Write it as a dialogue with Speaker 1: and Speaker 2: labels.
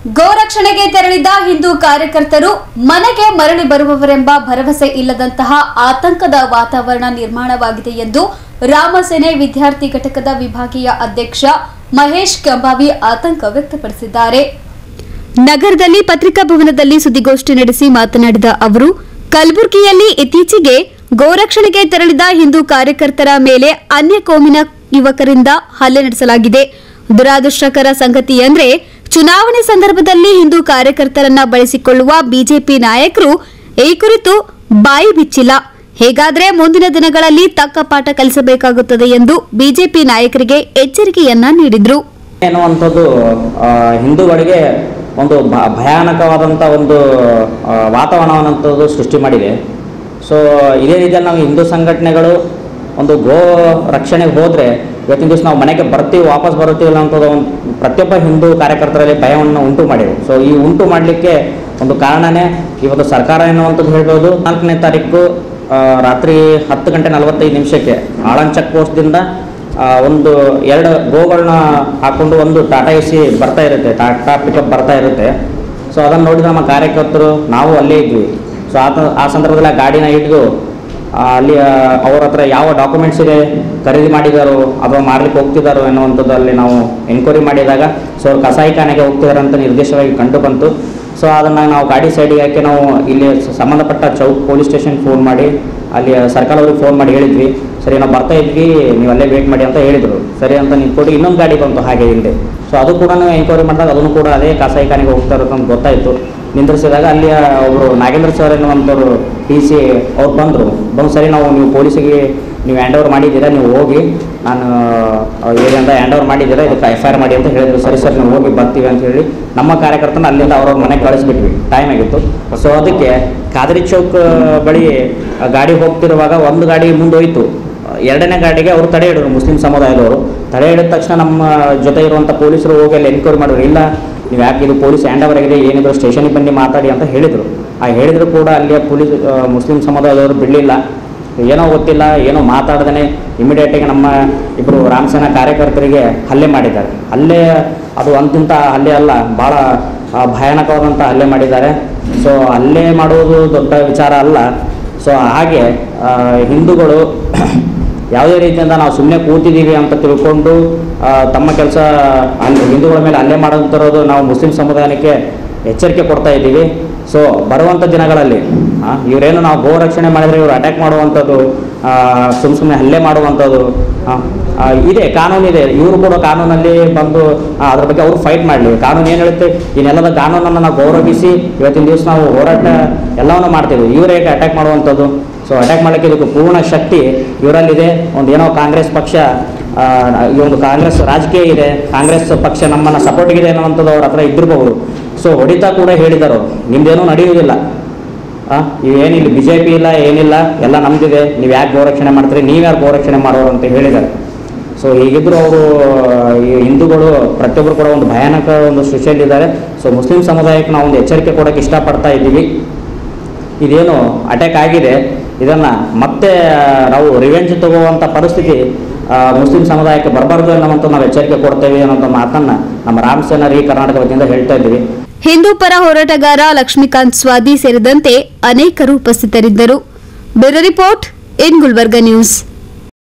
Speaker 1: ಗೋರಕ್ಷಣೆಗೆ ತೆರಳಿದ ಹಿಂದೂ ಕಾರ್ಯಕರ್ತರು ಮನೆಗೆ ಮರಳಿ ಬರುವವರೆಂಬ ಭರವಸೆ ಇಲ್ಲದಂತಹ ಆತಂಕದ ವಾತಾವರಣ ನಿರ್ಮಾಣವಾಗಿದೆ ಎಂದು ರಾಮಸೇನೆ ವಿದ್ಯಾರ್ಥಿ ಘಟಕದ ವಿಭಾಗೀಯ ಅಧ್ಯಕ್ಷ ಮಹೇಶ್ ಕೆಂಬಾವಿ ಆತಂಕ ವ್ಯಕ್ತಪಡಿಸಿದ್ದಾರೆ ನಗರದಲ್ಲಿ ಪತ್ರಿಕಾ ಭವನದಲ್ಲಿ ಸುದ್ದಿಗೋಷ್ಠಿ ನಡೆಸಿ ಮಾತನಾಡಿದ ಅವರು ಕಲಬುರಗಿಯಲ್ಲಿ ಇತ್ತೀಚೆಗೆ ಗೋರಕ್ಷಣೆಗೆ ತೆರಳಿದ ಹಿಂದೂ ಕಾರ್ಯಕರ್ತರ ಮೇಲೆ ಅನ್ಯ ಕೋಮಿನ ಯುವಕರಿಂದ ಹಲ್ಲೆ ನಡೆಸಲಾಗಿದೆ ದುರಾದೃಷ್ಟಕರ ಸಂಗತಿ ಅಂದ್ರೆ ಚುನಾವಣೆ ಸಂದರ್ಭದಲ್ಲಿ ಹಿಂದೂ ಕಾರ್ಯಕರ್ತರನ್ನ ಬಳಸಿಕೊಳ್ಳುವ ಬಿಜೆಪಿ ನಾಯಕರು ಈ ಕುರಿತು ಬಾಯಿ ಬಿಚ್ಚಿಲ್ಲ ಹೇಗಾದ್ರೆ ಮುಂದಿನ ದಿನಗಳಲ್ಲಿ ತಕ್ಕ ಪಾಠ ಕಲಿಸಬೇಕಾಗುತ್ತದೆ ಎಂದು ಬಿಜೆಪಿ ನಾಯಕರಿಗೆ ಎಚ್ಚರಿಕೆಯನ್ನ ನೀಡಿದ್ರು
Speaker 2: ಎನ್ನುವಂಥದ್ದು ಆ, ಹಿಂದೂಗಳಿಗೆ ಒಂದು ಭ- ಭಯಾನಕವಾದಂಥ ಒಂದು ಆ, ವಾತಾವರಣವನ್ನಂಥದ್ದು ಸೃಷ್ಟಿ ಮಾಡಿದೆ ಸೊ ಇದೇ ರೀತಿಯಲ್ಲಿ ನಾವು ಹಿಂದೂ ಸಂಘಟನೆಗಳು ಒಂದು ಗೋ ರಕ್ಷಣೆಗೆ ಹೋದರೆ ಇವತ್ತಿನ ದಿವಸ ನಾವು ಮನೆಗೆ ಬರ್ತೀವಿ ವಾಪಸ್ ಬರುತ್ತೀವಿಲ್ಲ ಅಂಥದ್ದು ಒಂದು ಪ್ರತಿಯೊಬ್ಬ ಹಿಂದೂ ಕಾರ್ಯಕರ್ತರಲ್ಲಿ ಭಯವನ್ನು ಉಂಟು ಮಾಡಿದೆ ಸೊ ಈ ಉಂಟು ಮಾಡಲಿಕ್ಕೆ ಒಂದು ಕಾರಣನೇ ಇವತ್ತು ಸರ್ಕಾರ ಎನ್ನುವಂಥದ್ದು ಹೇಳ್ಬೋದು ನಾಲ್ಕನೇ ತಾರೀಕು ಆ, ರಾತ್ರಿ ಹತ್ತು ಗಂಟೆ ನಲವತ್ತೈದು ನಿಮಿಷಕ್ಕೆ ಆಳನ್ ಚೆಕ್ ಪೋಸ್ಟ್ದಿಂದ ಆ, ಒಂದು ಎರಡು ಗೋಗಳನ್ನ ಹಾಕೊಂಡು ಒಂದು ಟಾಟಾ ಎ ಸಿ ಬರ್ತಾ ಇರುತ್ತೆ ಟಾಟಾ ಪಿಕಪ್ ಬರ್ತಾ ಇರುತ್ತೆ ಸೊ ಅದನ್ನು ನೋಡಿದ ನಮ್ಮ ಕಾರ್ಯಕರ್ತರು ನಾವು ಅಲ್ಲೇ ಇದ್ವಿ ಸೊ ಆ ತ- ಆ ಸಂದರ್ಭದಲ್ಲಿ ಆ ಗಾಡಿನ ಹಿಡಿದು ಆ, ಅಲ್ಲಿ ಆ, ಅವ್ರ ಹತ್ರ ಯಾವ ಡಾಕ್ಯುಮೆಂಟ್ಸ್ ಇದೆ ಖರೀದಿ ಮಾಡಿದಾರೋ ಅಥವಾ ಮಾರ್ಲಿಕ್ಕೆ ಹೋಗ್ತಿದ್ದಾರೋ ಎನ್ನುವಂಥದ್ದು ಅಲ್ಲಿ ನಾವು ಎನ್ಕ್ವೈರಿ ಮಾಡಿದಾಗ ಸೊ ಅವ್ರು ಕಸಾಯಿಖಾನೆಗೆ ಹೋಗ್ತಿದ್ದಾರೆ ಅಂತ ನಿರ್ದೇಶವಾಗಿ ಕಂಡು ಬಂತು ಸೊ ಅದನ್ನು ನಾವು ಗಾಡಿ ಸೈಡಿಗೆ ಹಾಕಿ ನಾವು ಇಲ್ಲಿ ಸಂಬಂಧಪಟ್ಟ ಚೌಕ್ ಪೊಲೀಸ್ ಸ್ಟೇಷನ್ ಫೋನ್ ಮಾಡಿ ಅಲ್ಲಿ ಸರ್ಕಲ್ ಅವ್ರಿಗೆ ಫೋನ್ ಮಾಡಿ ಹೇಳಿದ್ವಿ ಸರಿ ನಾವು ಬರ್ತಾ ಇದ್ವಿ ನೀವು ಅಲ್ಲೇ ವೇಟ್ ಮಾಡಿ ಅಂತ ಹೇಳಿದರು ಸರಿ ಅಂತ ನಿಂತ್ಕೊಂಡು ಇನ್ನೊಂದು ಗಾಡಿ ಬಂತು ಹಾಗೆ ಹಿಂದೆ ಸೊ ಅದು ಕೂಡ ಎಂಕ್ವೈರಿ ಮಾಡಿದಾಗ ಅದನ್ನು ಕೂಡ ಅದೇ ಕಸಾಯಿಖಾನೆಗೆ ಹೋಗ್ತಾ ಇರೋದು ಅಂತ ಗೊತ್ತಾಯಿತು ನಿಂದ್ರಿಸಿದಾಗ ಅಲ್ಲಿ ಒಬ್ಬರು ನಾಗೇಂದ್ರ ಸರ್ ಎನ್ನುವಂಥವ್ರು ಟಿ ಸಿ ಅವ್ರು ಬಂದರು ಬಂದು ಸರಿ ನಾವು ನೀವು ಪೊಲೀಸಿಗೆ ನೀವು ಹ್ಯಾಂಡ್ ಓವರ್ ಮಾಡಿದ್ದೀರಾ ನೀವು ಹೋಗಿ ನಾನು ಏರಿಯಿಂದ ಹ್ಯಾಂಡ್ ಓವರ್ ಮಾಡಿದ್ದೀರಾ ಇದಕ್ಕೆ ಎಫ್ ಐ ಆರ್ ಮಾಡಿ ಅಂತ ಹೇಳಿದ್ರು ಸರಿ ಸರ್ ನೀವು ಹೋಗಿ ಬರ್ತೀವಿ ಅಂತ ಹೇಳಿ ನಮ್ಮ ಕಾರ್ಯಕರ್ತನ ಅಲ್ಲಿಂದ ಅವ್ರವ್ರ ಮನೆಗೆ ಕಳಿಸ್ಬಿಟ್ವಿ ಟೈಮ್ ಆಗಿತ್ತು ಸೊ ಅದಕ್ಕೆ ಖಾದ್ರಿ ಚೌಕ್ ಬಳಿ ಆ ಗಾಡಿ ಹೋಗ್ತಿರುವಾಗ ಒಂದು ಗಾಡಿ ಮುಂದೋಯ್ತು ಎರಡನೇ ಗಾಡಿಗೆ ಅವರು ತಡೆ ಹಿಡಿದ್ರು ಮುಸ್ಲಿಂ ಸಮುದಾಯದವರು ತಡೆ ಹಿಡಿದ ತಕ್ಷಣ ನಮ್ಮ ಜೊತೆ ಇರುವಂಥ ಪೊಲೀಸರು ಹೋಗಿ ಅಲ್ಲಿ ಎನ್ಕ್ವೈರಿ ಮಾಡಿದ್ರು ಇಲ್ಲ ನೀವು ಯಾಕೆ ಇದು ಪೊಲೀಸ್ ಹ್ಯಾಂಡ್ ಓವರ್ ಆಗಿದೆ ಏನಿದ್ರು ಸ್ಟೇಷನಿಗೆ ಬನ್ನಿ ಮಾತಾಡಿ ಅಂತ ಹೇಳಿದರು ಆ ಹೇಳಿದ್ರು ಕೂಡ ಅಲ್ಲಿಯ ಪೊಲೀಸ್ ಆ, ಮುಸ್ಲಿಂ ಸಮುದಾಯದವರು ಬಿಡಲಿಲ್ಲ ಏನೋ ಗೊತ್ತಿಲ್ಲ ಏನೋ ಮಾತಾಡ್ದೇ ಇಮಿಡಿಯೇಟಾಗಿ ನಮ್ಮ ಇಬ್ಬರು ರಾಮಸೇನಾ ಕಾರ್ಯಕರ್ತರಿಗೆ ಹಲ್ಲೆ ಮಾಡಿದ್ದಾರೆ ಹಲ್ಲೆ ಅದು ಅಂತಿಂತ ಹಲ್ಲೆ ಅಲ್ಲ ಭಾಳ ಆ, ಭಯಾನಕವಾದಂಥ ಹಲ್ಲೆ ಮಾಡಿದ್ದಾರೆ ಸೊ ಹಲ್ಲೆ ಮಾಡುವುದು ದೊಡ್ಡ ವಿಚಾರ ಅಲ್ಲ ಸೊ ಹಾಗೆ ಆ, ಹಿಂದೂಗಳು ಯಾವುದೇ ರೀತಿಯಿಂದ ನಾವು ಸುಮ್ಮನೆ ಕೂತಿದ್ದೀವಿ ಅಂತ ತಿಳ್ಕೊಂಡು ಆ, ತಮ್ಮ ಕೆಲಸ ಅಲ್ಲಿ ಹಿಂದೂಗಳ ಮೇಲೆ ಹಲ್ಲೆ ಮಾಡೋಂಥರೋದು ನಾವು ಮುಸ್ಲಿಂ ಸಮುದಾಯಕ್ಕೆ ಎಚ್ಚರಿಕೆ ಕೊಡ್ತಾ ಇದ್ದೀವಿ ಸೊ ಬರುವಂಥ ದಿನಗಳಲ್ಲಿ ಆ, ಇವರೇನು ನಾವು ಗೋ ರಕ್ಷಣೆ ಮಾಡಿದರೆ ಇವರು ಅಟ್ಯಾಕ್ ಮಾಡುವಂಥದ್ದು ಸುಮ್ಮ ಸುಮ್ಮನೆ ಹಲ್ಲೆ ಮಾಡುವಂಥದ್ದು ಆ, ಆ, ಇದೆ ಕಾನೂನು ಇದೆ ಇವರು ಕೂಡ ಕಾನೂನಲ್ಲಿ ಬಂದು ಆ, ಅದ್ರ ಬಗ್ಗೆ ಅವರು ಫೈಟ್ ಮಾಡಲಿ ಕಾನೂನು ಏನು ಹೇಳುತ್ತೆ ಇನ್ನೆಲ್ಲದ ಕಾನೂನನ್ನು ನಾವು ಗೌರವಿಸಿ ಇವತ್ತಿನ ದಿವಸ ನಾವು ಹೋರಾಟ ಎಲ್ಲವನ್ನು ಮಾಡ್ತೀವಿ ಇವರೇ ಅಟ್ಯಾಕ್ ಮಾಡುವಂಥದ್ದು ಸೊ ಅಟ್ಯಾಕ್ ಮಾಡಲಿಕ್ಕೆ ಇದಕ್ಕೆ ಪೂರ್ಣ ಶಕ್ತಿ ಇವರಲ್ಲಿದೆ ಒಂದು ಏನೋ ಕಾಂಗ್ರೆಸ್ ಪಕ್ಷ ಆ, ಈ ಒಂದು ಕಾಂಗ್ರೆಸ್ ರಾಜಕೀಯ ಇದೆ ಕಾಂಗ್ರೆಸ್ ಪಕ್ಷ ನಮ್ಮನ್ನು ಸಪೋರ್ಟ್ಗಿದೆ ಅನ್ನುವಂಥದ್ದು ಅವ್ರ ಹತ್ರ ಇದ್ದಿರಬಹುದು ಸೊ ಹೊಡಿತಾ ಕೂಡ ಹೇಳಿದರು ನಿಮ್ದೇನೂ ನಡೆಯುವುದಿಲ್ಲ ಆ, ಇವೇನಿಲ್ಲ ಬಿ ಜೆ ಪಿ ಇಲ್ಲ ಏನಿಲ್ಲ ಎಲ್ಲ ನಮ್ದಿದೆ ನೀವು ಯಾಕೆ ಗೋರಕ್ಷಣೆ ಮಾಡ್ತೀರಿ ನೀವು ಯಾರು ಗೋರಕ್ಷಣೆ ಮಾಡೋರು ಅಂತ ಹೇಳಿದ್ದಾರೆ ಸೊ ಹೀಗಿದ್ರು ಅವರು ಈ ಹಿಂದೂಗಳು ಪ್ರತಿಯೊಬ್ಬರು ಕೂಡ ಒಂದು ಭಯಾನಕ ಒಂದು ಸ್ಥಿತಿಯಲ್ಲಿದ್ದಾರೆ ಸೊ ಮುಸ್ಲಿಂ ಸಮುದಾಯಕ್ಕೆ ನಾವು ಒಂದು ಎಚ್ಚರಿಕೆ ಕೊಡೋಕ್ಕೆ ಇಷ್ಟಪಡ್ತಾ ಇದ್ದೀವಿ ಇದೇನು ಅಟ್ಯಾಕ್ ಆಗಿದೆ ಇದನ್ನು ಮತ್ತೆ ನಾವು ರಿವೆಂಜ್ ತಗೋವಂಥ ಪರಿಸ್ಥಿತಿ ಆ, ಮುಸ್ಲಿಂ ಸಮುದಾಯಕ್ಕೆ ಬರಬಾರ್ದು ಅನ್ನೋವಂಥ ನಾವು ಎಚ್ಚರಿಕೆ ಕೊಡ್ತೇವೆ ಅನ್ನೋಂಥ ಮಾತನ್ನು ನಮ್ಮ ರಾಮಸೇನಾ ರೀ ಕರ್ನಾಟಕ ವತಿಯಿಂದ ಹೇಳ್ತಾ ಇದ್ದೀವಿ
Speaker 1: ಹಿಂದೂ ಪರ ಹೋರಾಟಗಾರ ಲಕ್ಷ್ಮೀಕಾಂತ್ ಸ್ವಾದಿ ಸೇರಿದಂತೆ ಅನೇಕರು ಉಪಸ್ಥಿತರಿದ್ದರು bureau report in Gulbarga news